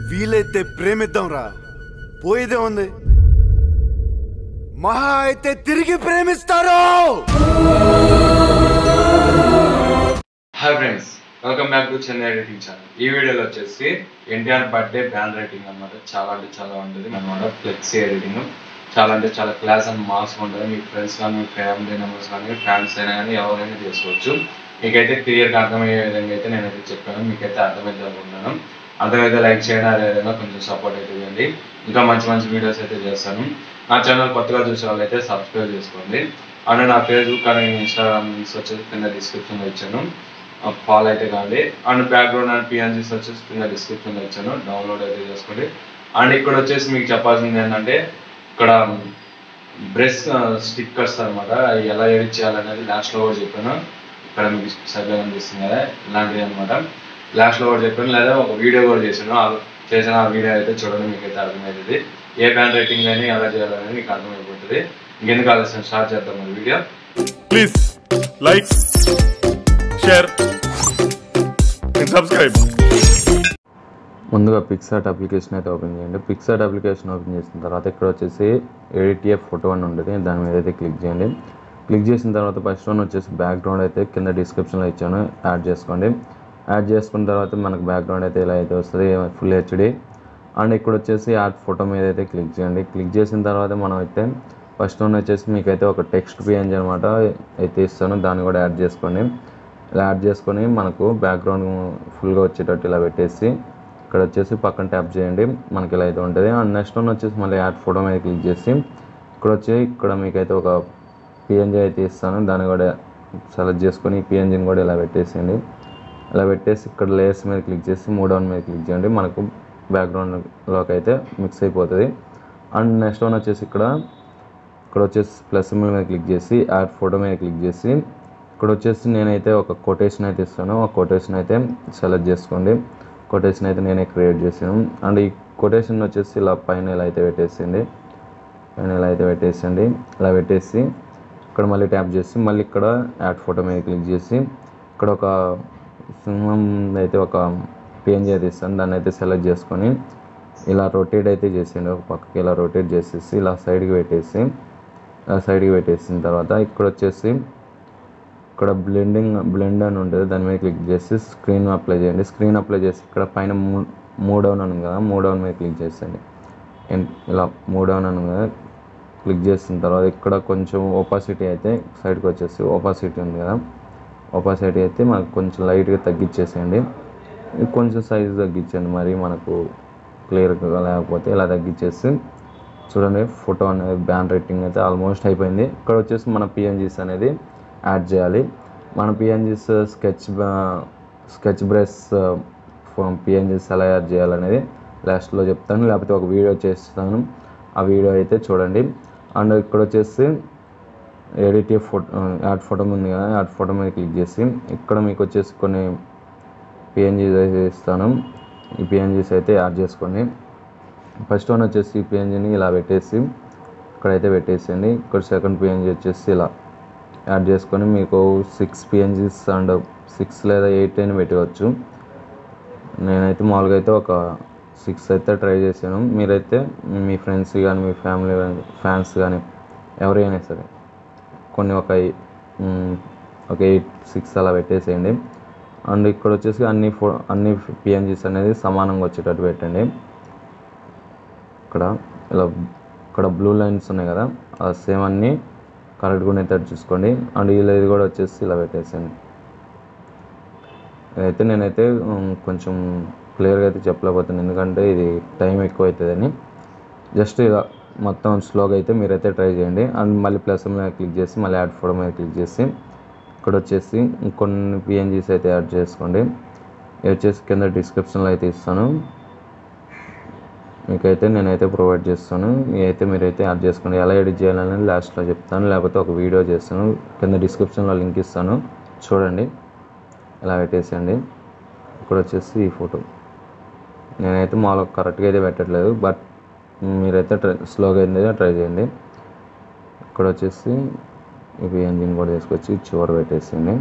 వీలైతే ప్రేమిద్దాం రా పోయేదే ఉంది మహా అయితే తిరిగి ప్రేమిస్తారు hi friends welcome back to Chennai editing channel ఈ వీడియోలో వచ్చేసి ఎన్టీఆర్ బర్త్డే బ్యాన్ రైటింగ్ అనమాట చాలా అంటే చాలా ఉంటుంది అనమాట ఫ్లెక్సీ ఎడిటింగ్ చాలా అంటే చాలా క్లాస్ అండ్ మాస్ ఉంటుంది మీ ఫ్రెండ్స్ కానీ మీ ఫ్యామిలీ మెంబర్స్ కానీ ఫ్యాన్స్ అయినా కానీ ఎవరైనా చేసుకోవచ్చు మీకైతే క్లియర్గా అర్థమయ్యే విధంగా అయితే నేనైతే చెప్పాను మీకైతే అర్థమైతే అనుకుంటున్నాను అర్థమైతే లైక్ చేయడం అదేవిధంగా కొంచెం సపోర్ట్ అయితే ఇవ్వండి ఇంకా మంచి మంచి వీడియోస్ అయితే చేస్తాను నా ఛానల్ కొత్తగా చూసే వాళ్ళైతే సబ్స్క్రైబ్ చేసుకోండి అండ్ నా ఫేస్బుక్ అండ్ ఇన్స్టాగ్రామ్ లింక్స్ వచ్చేసి కింద డిస్క్రిప్షన్లో ఇచ్చాను ఫాలో అయితే కాండి అండ్ బ్యాక్గ్రౌండ్ అండ్ పిఎన్జీస్ వచ్చేసి కింద డిస్క్రిప్షన్లో ఇచ్చాను డౌన్లోడ్ అయితే చేసుకోండి అండ్ ఇక్కడ వచ్చేసి మీకు చెప్పాల్సింది ఏంటంటే ఇక్కడ బ్రెస్ స్టిక్కర్స్ అనమాట ఎలా ఎడిట్ చేయాలనేది లాస్ట్లో కూడా చెప్పాను ఇక్కడ మీకు సరిగ్గా కనిపిస్తుంది కదా ఇలాంటివి అనమాట లాస్ట్లో కూడా చెప్పాను లేదా ఒక వీడియో కూడా చేశాను ఆ చేసిన ఆ వీడియో అయితే చూడండి మీకు అయితే అర్థమవుతుంది ఏ బ్యాండ్ రైటింగ్ కానీ ఎలా చేయాలనేది మీకు అర్థమైపోతుంది ఇంకెందుకు ఆలస్యం స్టార్ట్ చేద్దాం మరి video Please like, share, and subscribe. ముందుగా పిక్సార్ట్ అప్లికేషన్ అయితే ఓపెన్ చేయండి పిక్సార్ట్ అప్లికేషన్ ఓపెన్ చేసిన తర్వాత ఇక్కడ వచ్చేసి ఎడిటిఎఫ్ ఫోటో అని ఉంటుంది దాని మీద అయితే క్లిక్ చేయండి క్లిక్ చేసిన తర్వాత ఫస్ట్ వన్ వచ్చేసి బ్యాక్గ్రౌండ్ అయితే కింద డిస్క్రిప్షన్లో ఇచ్చాను యాడ్ చేసుకోండి యాడ్ చేసుకున్న తర్వాత మనకు బ్యాక్గ్రౌండ్ అయితే ఇలా అయితే వస్తుంది ఫుల్ హెచ్డి అండ్ ఇక్కడ వచ్చేసి యాడ్ ఫోటో మీద అయితే క్లిక్ చేయండి క్లిక్ చేసిన తర్వాత మనం అయితే ఫస్ట్ వన్ వచ్చేసి మీకైతే ఒక టెక్స్ట్ పిఎన్జీ అనమాట అయితే ఇస్తాను దాన్ని కూడా యాడ్ చేసుకోండి ఇలా యాడ్ చేసుకొని మనకు బ్యాక్గ్రౌండ్ ఫుల్గా వచ్చేటట్టు ఇలా పెట్టేసి ఇక్కడ వచ్చేసి పక్కన ట్యాప్ చేయండి మనకి ఇలా అయితే ఉంటుంది అండ్ నెక్స్ట్ వన్ వచ్చేసి మళ్ళీ యాడ్ ఫోటో మీద క్లిక్ చేసి ఇక్కడ వచ్చి ఇక్కడ మీకైతే ఒక పిఎన్జీ అయితే ఇస్తాను దాన్ని కూడా సెలెక్ట్ చేసుకొని పిఎన్జీని కూడా ఇలా పెట్టేసేయండి ఇలా పెట్టేసి ఇక్కడ లేయర్స్ మీద క్లిక్ చేసి మూడో వన్ మీద క్లిక్ చేయండి మనకు బ్యాక్గ్రౌండ్లోకి అయితే మిక్స్ అయిపోతుంది అండ్ నెక్స్ట్ వన్ వచ్చేసి ఇక్కడ ఇక్కడ వచ్చేసి ప్లస్ సింబల్ మీద క్లిక్ చేసి యాడ్ ఫోటో మీద క్లిక్ చేసి ఇక్కడ వచ్చేసి నేనైతే ఒక కొటేషన్ అయితే ఇస్తాను ఆ కొటేషన్ అయితే సెలెక్ట్ చేసుకోండి కొటేషన్ అయితే నేనే క్రియేట్ చేసాను అండ్ ఈ కొటేషన్ వచ్చేసి ఇలా పైన ఇలా అయితే పెట్టేసింది పైన ఇలా అయితే పెట్టేసండి ఇలా పెట్టేసి ఇక్కడ మళ్ళీ ట్యాప్ చేసి మళ్ళీ ఇక్కడ యాడ్ ఫోటో మీద క్లిక్ చేసి ఇక్కడ ఒక సింహం అయితే ఒక పిఎన్జీ అయితే ఇస్తాను దాన్ని అయితే సెలెక్ట్ చేసుకొని ఇలా రొటేట్ అయితే చేసిండు ఒక పక్కకి ఇలా రొటేట్ చేసేసి ఇలా సైడ్కి పెట్టేసి ఇలా సైడ్కి పెట్టేసిన తర్వాత ఇక్కడ వచ్చేసి ఇక్కడ బ్లెండింగ్ బ్లెండ్ అని ఉంటుంది దాని మీద క్లిక్ చేసి స్క్రీన్ అప్లై చేయండి స్క్రీన్ అప్లై చేసి ఇక్కడ పైన మూవ్ డౌన్ అని ఉంది కదా మూవ్ డౌన్ మీద క్లిక్ చేసేయండి ఎన్- ఇలా మూవ్ డౌన్ అని ఉంది కదా క్లిక్ చేసిన తర్వాత ఇక్కడ కొంచెం ఓపాసిటీ అయితే సైడ్కి వచ్చేసి ఓపాసిటీ ఉంది కదా ఓపాసిటీ అయితే మనకు కొంచెం లైట్గా తగ్గించేసేయండి ఇది కొంచెం సైజ్ తగ్గించండి మరి మనకు క్లియర్గా లేకపోతే ఇలా తగ్గించేసి చూడండి ఫోటో అనేది బ్యాన్ రైటింగ్ అయితే ఆల్మోస్ట్ అయిపోయింది ఇక్కడ వచ్చేసి మన పిఎన్జీస్ అనేది యాడ్ చేయాలి మన PNGs sketch sketch brush PNGs ఎలా యాడ్ చేయాలనేది లాస్ట్లో చెప్తాను లేకపోతే ఒక వీడియో చేస్తాను ఆ వీడియో అయితే చూడండి అండ్ ఇక్కడ వచ్చేసి ఎడిట్ ఫోటో యాడ్ ఫోటో ఉంది కదా యాడ్ ఫోటో మీద క్లిక్ చేసి ఇక్కడ మీకు వచ్చేసి కొన్ని పిఎన్జీస్ అయితే ఇస్తాను ఈ పిఎన్జీస్ అయితే యాడ్ చేసుకోండి ఫస్ట్ వన్ వచ్చేసి ఈ పిఎన్జీని ఇలా పెట్టేసి ఇక్కడైతే పెట్టేసేయండి ఇక్కడ సెకండ్ పిఎన్జీ వచ్చేసి ఇలా యాడ్ చేసుకొని మీకు సిక్స్ పిఎన్జీస్ అండ్ సిక్స్ లేదా ఎయిట్ అయినా పెట్టవచ్చు నేనైతే మామూలుగా అయితే ఒక సిక్స్ అయితే ట్రై చేశాను మీరైతే మీ ఫ్రెండ్స్ కానీ మీ ఫ్యామిలీ ఫ్యాన్స్ కానీ ఎవరైనా సరే కొన్ని ఒక మ్, ఒక ఎయిట్ సిక్స్ అలా పెట్టేసేయండి అండ్ ఇక్కడ వచ్చేసి అన్ని ఫో అన్ని పిఎన్జీస్ అనేది సమానంగా వచ్చేటట్టు పెట్టండి ఇక్కడ ఇలా ఇక్కడ బ్లూ లైన్స్ ఉన్నాయి కదా ఆ సేమ్ అన్నీ కరెక్ట్గా ఉండేటట్టు చూసుకోండి అండ్ ఇలా ఇది కూడా వచ్చేసి ఇలా పెట్టేసాను ఇదైతే నేనైతే ఉమ్, కొంచెం క్లియర్గా అయితే చెప్పలేకపోతున్నాను ఎందుకంటే ఇది టైం ఎక్కువ అవుతుందని జస్ట్ ఇలా మొత్తం స్లోగా అయితే మీరైతే ట్రై చేయండి అండ్ మళ్ళీ ప్లస్ మీద క్లిక్ చేసి మళ్ళీ యాడ్ ఫోటో మీద క్లిక్ చేసి ఇక్కడ వచ్చేసి ఇంకొన్ని పిఎన్జీస్ అయితే యాడ్ చేసుకోండి ఇది వచ్చేసి కింద డిస్క్రిప్షన్లో అయితే ఇస్తాను మీకైతే నేనైతే ప్రొవైడ్ చేస్తాను మీరైతే మీరైతే యాడ్ చేసుకోండి ఎలా ఎడిట్ చేయాలనేది లాస్ట్లో చెప్తాను లేకపోతే ఒక వీడియో చేస్తాను కింద డిస్క్రిప్షన్లో లింక్ ఇస్తాను చూడండి ఇలా పెట్టేసేయండి ఇక్కడ వచ్చేసి ఈ ఫోటో నేనైతే మామూలుగా కరెక్ట్గా అయితే పెట్టట్లేదు బట్ మీరైతే ట్రై స్లోగా అయితే ట్రై చేయండి ఇక్కడ వచ్చేసి ఇవి ఎంజిన్ కూడా తీసుకొచ్చి చివర పెట్టేసింది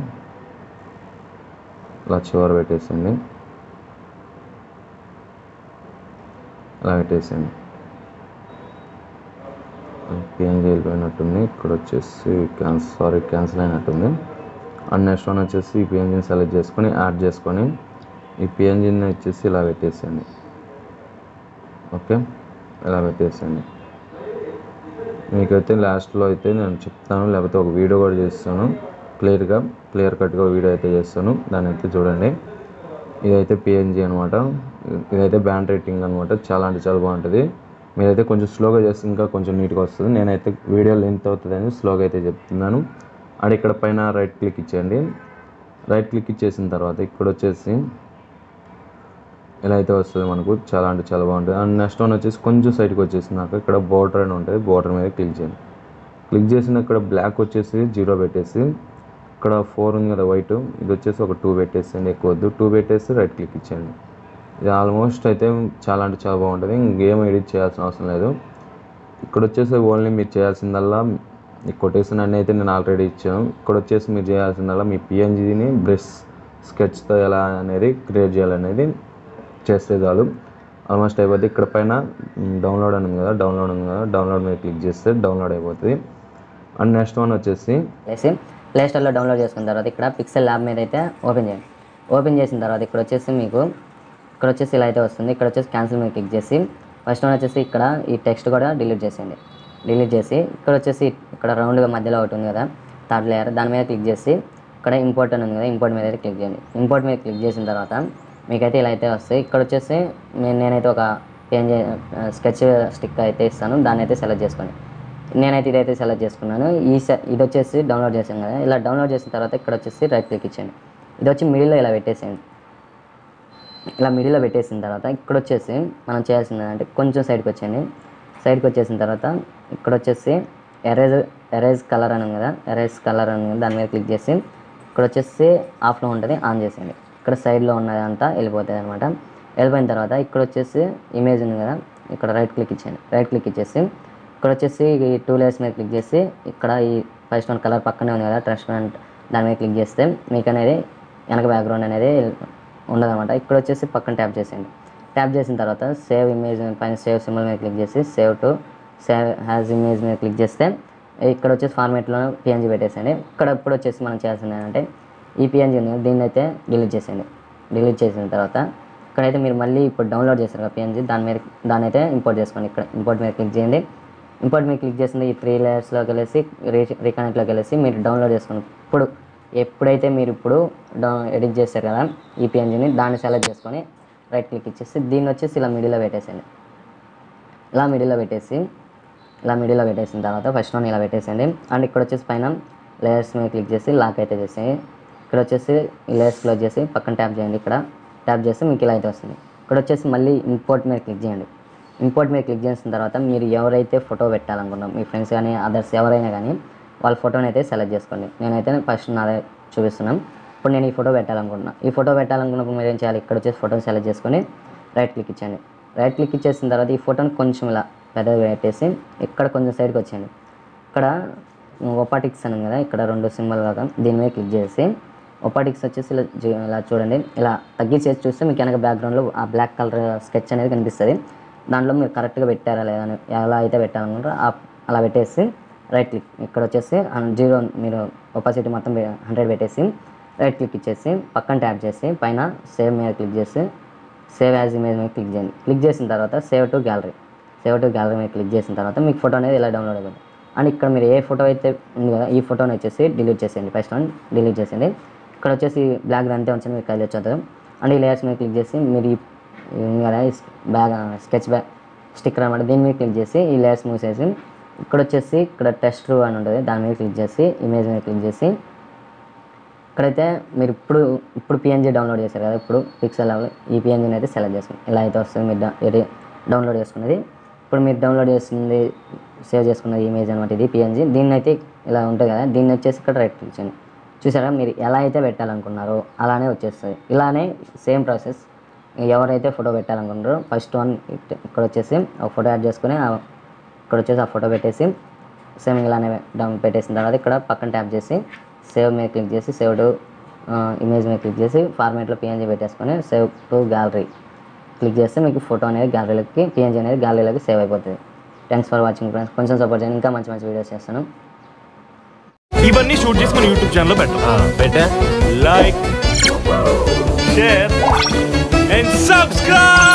ఇలా చివర పెట్టేసింది ఇలా పెట్టేసేయండి పిఎన్జీ వెళ్ళిపోయినట్టుంది ఇక్కడ వచ్చేసి క్యాన్సిల్ సారీ క్యాన్సిల్ అయినట్టుంది అండ్ నెక్స్ట్ వన్ వచ్చేసి ఈ పిఎన్జీని సెలెక్ట్ చేసుకొని యాడ్ చేసుకొని ఈ పిఎన్జీని వచ్చేసి ఇలా పెట్టేసేయండి ఓకే ఇలా పెట్టేసేయండి మీకైతే లాస్ట్లో అయితే నేను చెప్తాను లేకపోతే ఒక వీడియో కూడా చేస్తాను క్లియర్గా క్లియర్ కట్గా వీడియో అయితే చేస్తాను దాన్ని అయితే చూడండి ఇదైతే పిఎన్జీ అనమాట ఇదైతే బ్యాండ్ రేటింగ్ అనమాట చాలా అంటే చాలా బాగుంటుంది మీరైతే కొంచెం స్లోగా చేస్తే ఇంకా కొంచెం నీట్గా వస్తుంది నేనైతే వీడియో లెంత్ అవుతుంది అని స్లోగా అయితే చెప్తున్నాను అండ్ ఇక్కడ పైన రైట్ క్లిక్ ఇచ్చేయండి రైట్ క్లిక్ ఇచ్చేసిన తర్వాత ఇక్కడ వచ్చేసి ఇలా అయితే వస్తుంది మనకు చాలా అంటే చాలా బాగుంటుంది అండ్ నెక్స్ట్ వన్ వచ్చేసి కొంచెం సైడ్కి వచ్చేసినాక ఇక్కడ బోర్డర్ అని ఉంటుంది బోర్డర్ మీద క్లిక్ చేయండి క్లిక్ చేసిన ఇక్కడ బ్లాక్ వచ్చేసి జీరో పెట్టేసి ఇక్కడ ఫోర్ ఉంది కదా వైట్ ఇది వచ్చేసి ఒక టూ పెట్టేసేయండి ఎక్కువ వద్దు టూ పెట్టేసి రైట్ క్లిక్ ఇచ్చేయండి ఇది ఆల్మోస్ట్ అయితే చాలా అంటే చాలా బాగుంటుంది ఇంకేం ఎడిట్ చేయాల్సిన అవసరం లేదు ఇక్కడ వచ్చేసి ఓన్లీ మీరు చేయాల్సిందల్లా ఈ కొటేషన్ అన్నీ అయితే నేను ఆల్రెడీ ఇచ్చాను ఇక్కడ వచ్చేసి మీరు చేయాల్సిందల్లా మీ పిఎన్జీని బ్రష్ స్కెచ్తో ఎలా అనేది క్రియేట్ చేయాలనేది చేస్తే చాలు ఆల్మోస్ట్ అయిపోతుంది ఇక్కడ పైన డౌన్లోడ్ అని ఉంది కదా డౌన్లోడ్ ఉంది కదా డౌన్లోడ్ మీద క్లిక్ చేస్తే డౌన్లోడ్ అయిపోతుంది అండ్ నెక్స్ట్ వన్ వచ్చేసి వేసి ప్లే స్టోర్లో డౌన్లోడ్ చేసుకున్న తర్వాత ఇక్కడ పిక్సెల్ ల్యాబ్ మీద అయితే ఓపెన్ చేయండి ఓపెన్ చేసిన తర్వాత ఇక్కడ వచ్చేసి మీకు ఇక్కడ వచ్చేసి ఇలా అయితే వస్తుంది ఇక్కడ వచ్చేసి క్యాన్సిల్ మీద క్లిక్ చేసి ఫస్ట్ వన్ వచ్చేసి ఇక్కడ ఈ టెక్స్ట్ కూడా డిలీట్ చేసేయండి డిలీట్ చేసి ఇక్కడ వచ్చేసి ఇక్కడ రౌండ్గా మధ్యలో ఒకటి ఉంది కదా థర్డ్ లేయర్ దాని మీద క్లిక్ చేసి ఇక్కడ ఇంపోర్ట్ అని ఉంది కదా ఇంపోర్ట్ మీద అయితే క్లిక్ చేయండి ఇంపోర్ట్ మీద క్లిక్ చేసిన తర్వాత మీకైతే ఇలా అయితే వస్తాయి ఇక్కడ వచ్చేసి నేను నేనైతే ఒక పేజ్ స్కెచ్ స్టిక్ అయితే ఇస్తాను దాన్ని అయితే సెలెక్ట్ చేసుకోండి నేనైతే ఇదైతే సెలెక్ట్ చేసుకున్నాను ఈ సె- ఇది వచ్చేసి డౌన్లోడ్ చేసాను కదా ఇలా డౌన్లోడ్ చేసిన తర్వాత ఇక్కడ వచ్చేసి రైట్ క్లిక్ ఇచ్చేయండి ఇది వచ్చి మిడిల్లో ఇలా పెట్టేసేయండి ఇలా మిడిల్లో పెట్టేసిన తర్వాత ఇక్కడ వచ్చేసి మనం చేయాల్సింది అంటే కొంచెం సైడ్కి వచ్చేయండి సైడ్కి వచ్చేసిన తర్వాత ఇక్కడ వచ్చేసి ఎరేజ్ ఎరేజ్ కలర్ అని ఉంది కదా ఎరేజ్ కలర్ అని ఉంది దాని మీద క్లిక్ చేసి ఇక్కడ వచ్చేసి ఆఫ్లో ఉంటుంది ఆన్ చేసేయండి ఇక్కడ సైడ్లో ఉన్నదంతా వెళ్ళిపోతుంది అనమాట వెళ్ళిపోయిన తర్వాత ఇక్కడ వచ్చేసి ఇమేజ్ ఉంది కదా ఇక్కడ రైట్ క్లిక్ ఇచ్చేయండి రైట్ క్లిక్ ఇచ్చేసి ఇక్కడ వచ్చేసి ఈ టూ లేయర్స్ మీద క్లిక్ చేసి ఇక్కడ ఈ ఫస్ట్ వన్ కలర్ పక్కనే ఉంది కదా ట్రాన్స్పరెంట్ దాని మీద క్లిక్ చేస్తే మీకు అనేది వెనక బ్యాక్గ్రౌండ్ అనేది ఉండదన్నమాట ఇక్కడ వచ్చేసి పక్కన ట్యాప్ చేసేయండి ట్యాప్ చేసిన తర్వాత సేవ్ ఇమేజ్ పైన సేవ్ సింబల్ మీద క్లిక్ చేసి save to save has image మీద క్లిక్ చేస్తే ఇక్కడ వచ్చేసి ఫార్మేట్లో పిఎన్జీ పెట్టేసేయండి ఇక్కడ ఇప్పుడు వచ్చేసి మనం చేయాల్సింది ఏంటంటే ఈ పిఎన్జీ ఉంది కదా, దీన్ని అయితే డిలీట్ చేసేయండి డిలీట్ చేసిన తర్వాత ఇక్కడైతే మీరు మళ్ళీ ఇప్పుడు డౌన్లోడ్ చేశారు కదా పిఎన్జీ దాని మీద దాన్ని అయితే ఇంపోర్ట్ చేసుకోండి ఇక్కడ ఇంపోర్ట్ మీద క్లిక్ చేయండి ఇంపోర్ట్ మీద క్లిక్ చేసింది ఈ త్రీ లేయర్స్లోకి వెళ్ళేసి రీ రీకనెక్ట్లోకి వెళ్ళేసి మీరు డౌన్లోడ్ చేసుకోండి ఇప్పుడు ఎప్పుడైతే మీరు ఇప్పుడు డౌ ఎడిట్ చేశారు కదా ఈ పిఎన్జీని దాన్ని సెలెక్ట్ చేసుకొని రైట్ క్లిక్ ఇచ్చేసి దీన్ని వచ్చేసి ఇలా మిడిల్లో పెట్టేసేయండి ఇలా మిడిల్లో పెట్టేసి ఇలా మిడిల్లో పెట్టేసిన తర్వాత ఫస్ట్ వన్ ఇలా పెట్టేసేయండి అండ్ ఇక్కడ వచ్చేసి పైన లేయర్స్ మీద క్లిక్ చేసి లాక్ అయితే చేసేయండి ఇక్కడ వచ్చేసి ఈ లేయర్స్ క్లోజ్ చేసి పక్కన ట్యాప్ చేయండి ఇక్కడ ట్యాప్ చేస్తే మీకు ఇలా అయితే వస్తుంది ఇక్కడ వచ్చేసి మళ్ళీ ఇంపోర్ట్ మీద క్లిక్ చేయండి ఇంపోర్ట్ మీద క్లిక్ చేసిన తర్వాత మీరు ఎవరైతే ఫోటో పెట్టాలనుకున్నాం మీ ఫ్రెండ్స్ కానీ అదర్స్ ఎవరైనా కానీ వాళ్ళ ఫోటోని అయితే సెలెక్ట్ చేసుకోండి నేనైతే ఫస్ట్ నాదే చూపిస్తున్నాను ఇప్పుడు నేను ఈ ఫోటో పెట్టాలనుకుంటున్నా ఈ ఫోటో పెట్టాలనుకున్నప్పుడు మీరు ఏం చేయాలి ఇక్కడ వచ్చేసి ఫోటోని సెలెక్ట్ చేసుకొని రైట్ క్లిక్ ఇచ్చేయండి రైట్ క్లిక్ ఇచ్చేసిన తర్వాత ఈ ఫోటోని కొంచెం ఇలా పెద్దగా పెట్టేసి ఇక్కడ కొంచెం సైడ్కి వచ్చేయండి ఇక్కడ ఒపాటిక్స్ అని ఉంది కదా ఇక్కడ రెండు సింబల్ లాగా దీని మీద క్లిక్ చేసి ఒపాటిక్స్ వచ్చేసి ఇలా జు- ఇలా చూడండి ఇలా తగ్గించేసి చూస్తే మీకు వెనక బ్యాక్గ్రౌండ్లో ఆ బ్లాక్ కలర్ స్కెచ్ అనేది కనిపిస్తుంది దాంట్లో మీరు కరెక్ట్గా పెట్టారా లేదా అని ఎలా అయితే పెట్టాలనుకుంటారో ఆ- అలా పెట్టేసి రైట్ క్లిక్ ఇక్కడ వచ్చేసి జీరో మీరు ఒపాసిటీ మొత్తం హండ్రెడ్ పెట్టేసి రైట్ క్లిక్ ఇచ్చేసి పక్కన ట్యాప్ చేసి పైన సేవ్ మీద క్లిక్ చేసి సేవ్ యాజ్ ఇమేజ్ మీద క్లిక్ చేయండి క్లిక్ చేసిన తర్వాత save to gallery save to gallery మీద క్లిక్ చేసిన తర్వాత మీకు ఫోటో అనేది ఇలా డౌన్లోడ్ అయిపోతుంది అండ్ ఇక్కడ మీరు ఏ ఫోటో అయితే ఉంది కదా ఈ ఫోటోని వచ్చేసి డిలీట్ చేసేయండి ఫస్ట్ వన్ డిలీట్ చేసేయండి ఇక్కడ వచ్చేసి బ్లాక్ అంతే ఉంచండి మీకు కలిసి వచ్చేది అండ్ ఈ లేయర్స్ మీద క్లిక్ చేసి మీరు ఈ ఈ ఉంది కదా ఈ బ్యాగ్ స్కెచ్ బ్యాగ్ స్టిక్కర్ అనమాట దీని మీద క్లిక్ చేసి ఈ లేయర్స్ మూసేసి ఇక్కడ వచ్చేసి ఇక్కడ టెస్ట్ అని ఉంటుంది దాని మీద క్లిక్ చేసి ఇమేజ్ మీద క్లిక్ చేసి ఇక్కడైతే మీరు ఇప్పుడు ఇప్పుడు పిఎన్జీ డౌన్లోడ్ చేశారు కదా ఇప్పుడు పిక్సెల్ లెవెల్ ఈ పిఎన్జీని అయితే సెలెక్ట్ చేసుకోండి ఇలా అయితే వస్తుంది మీరు డౌ- ఇది డౌన్లోడ్ చేసుకున్నది ఇప్పుడు మీరు డౌన్లోడ్ చేసింది సేవ్ చేసుకున్నది ఇమేజ్ అనమాట ఇది పిఎన్జీ దీన్ని అయితే ఇలా ఉంటుంది కదా దీన్ని వచ్చేసి ఇక్కడ రైట్ క్లిక్ చేయండి చూసారా మీరు ఎలా అయితే పెట్టాలనుకున్నారో అలానే వచ్చేస్తుంది ఇలానే సేమ్ ప్రాసెస్ ఎవరైతే ఫోటో పెట్టాలనుకుంటారో ఫస్ట్ వన్ ఇక్కడ వచ్చేసి ఒక ఫోటో యాడ్ చేసుకుని ఆ- ఇక్కడ వచ్చేసి ఆ ఫోటో పెట్టేసి సేమ్ ఇలానే డౌన్ పెట్టేసిన తర్వాత ఇక్కడ పక్కన ట్యాప్ చేసి సేవ్ మీద క్లిక్ చేసి సేవ్ టు ఇమేజ్ మీద క్లిక్ చేసి ఫార్మేట్లో పిఎన్జీ పెట్టేసుకొని సేవ్ టు గ్యాలరీ క్లిక్ చేస్తే మీకు ఫోటో అనేది గ్యాలరీలోకి పిఎన్జీ అనేది గ్యాలరీలోకి సేవ్ అయిపోతుంది థ్యాంక్స్ ఫర్ వాచింగ్ ఫ్రెండ్స్ కొంచెం సపోర్ట్ చేయండి ఇంకా మంచి మంచి వీడియోస్ చేస్తాను ఇవన్నీ షూట్ చేసి మన యూట్యూబ్ ఛానల్లో పెట్టాం పెట్టా లైక్ షేర్ అండ్ సబ్స్క్రైబ్